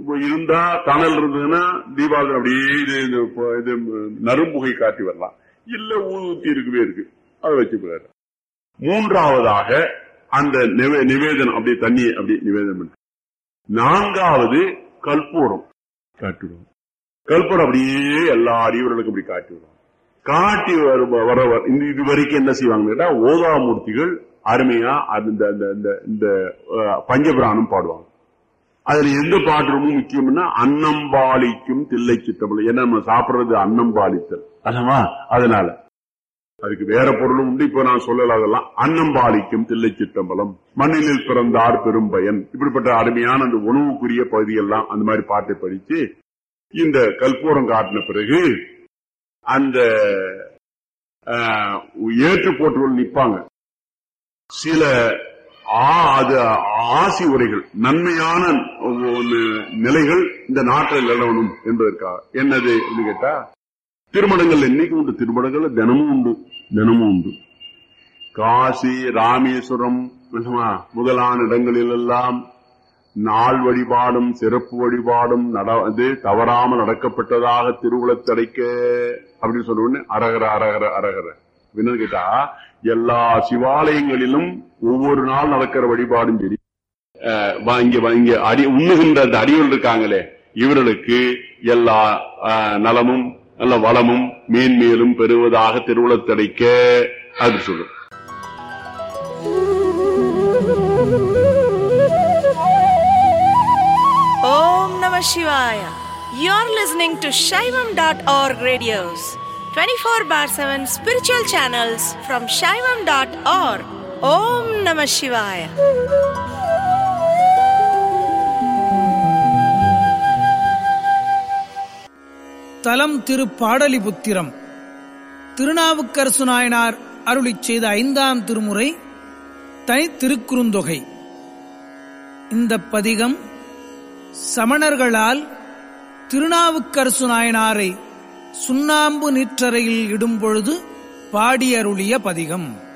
இருந்தா தணல் இருந்ததுன்னா தீபாவளி அப்படியே இது இது ப- இது நறும்புகை காட்டி வரலாம் இல்ல ஊத்தி இருக்கவே இருக்கு அதை வச்சுக்கிறாரு மூன்றாவதாக அந்த நிவே- நிவேதனம் அப்படியே தண்ணி அப்படியே நிவேதனம் பண்ணு. நான்காவது கற்பூரம் காட்டுவோம் கற்பூரம் அப்படியே எல்லா அறிவுகளுக்கும் அப்படி காட்டி விடுவோம் காட்டி வரும் வர வர- இந்த இது வரைக்கும் என்ன செய்வாங்க கேட்டா ஓதாமூர்த்திகள் அருமையா அது இந்த இந்த- இந்த- இந்த அஹ், பஞ்சபிராணம் பாடுவாங்க அதுல எந்த பாட்டு ரொம்ப முக்கியம்னா அன்னம்பாலிக்கும் தில்லை சித்தமிழ் ஏன்னா நம்ம சாப்பிடுறது அன்னம்பாலித்தல் அல்லவா அதனால அதுக்கு வேற பொருளும் உண்டு இப்ப நான் சொல்லல அதெல்லாம் அன்னம்பாலிக்கும் தில்லை சித்தம்பலம் மண்ணினில் பிறந்தார் பெரும் பயன் இப்படிப்பட்ட அருமையான அந்த உணவுக்குரிய பகுதியெல்லாம் அந்த மாதிரி பாட்டை படிச்சு இந்த கற்பூரம் காட்டின பிறகு அந்த ஆஹ், ஏற்று போட்டுகள் நிப்பாங்க சில ஆ- அது ஆசி உரைகள் நன்மையான ஒண்ணு நிலைகள் இந்த நாட்டில் நிலவணும் என்பதற்காக என்னது என்று கேட்டா திருமணங்கள் என்னைக்கு உண்டு திருமணங்கள் தினமும் உண்டு தினமும் உண்டு காசி ராமேஸ்வரம் என்னமா, முதலான இடங்களில் எல்லாம் நாள் வழிபாடும் சிறப்பு வழிபாடும் நட இது தவறாமல் நடக்கப்பட்டதாக திருவுளத்தடைக்க அப்படின்னு சொன்ன உடனே அரகர அரகர அரகர என்னன்னு கேட்டா எல்லா சிவாலயங்களிலும் ஒவ்வொரு நாள் நடக்கிற வழிபாடும் சரி அஹ், வா- இங்க வா- இங்க அடி உண்ணுகின்ற அந்த அடிகள் இருக்காங்களே இவர்களுக்கு எல்லா அஹ், நலமும் நல்ல வளமும் மேன்மேலும் பெறுவதாக திருவுளத்தடைக்க அது சொல்லும் Om Namah Shivaya. You're listening to Shaivam.org radios, 24 bar 7 spiritual channels from Shaivam.org. Om Namah Shivaya. தலம் திரு பாடலிபுத்திரம் திருநாவுக்கரசு நாயனார் அருளிச் செய்த ஐந்தாம் திருமுறை தனி திருக்குறுந்தொகை இந்த பதிகம் சமணர்களால் திருநாவுக்கரசு நாயனாரை சுண்ணாம்பு நீற்றறையில் இடும்பொழுது பாடியருளிய பதிகம்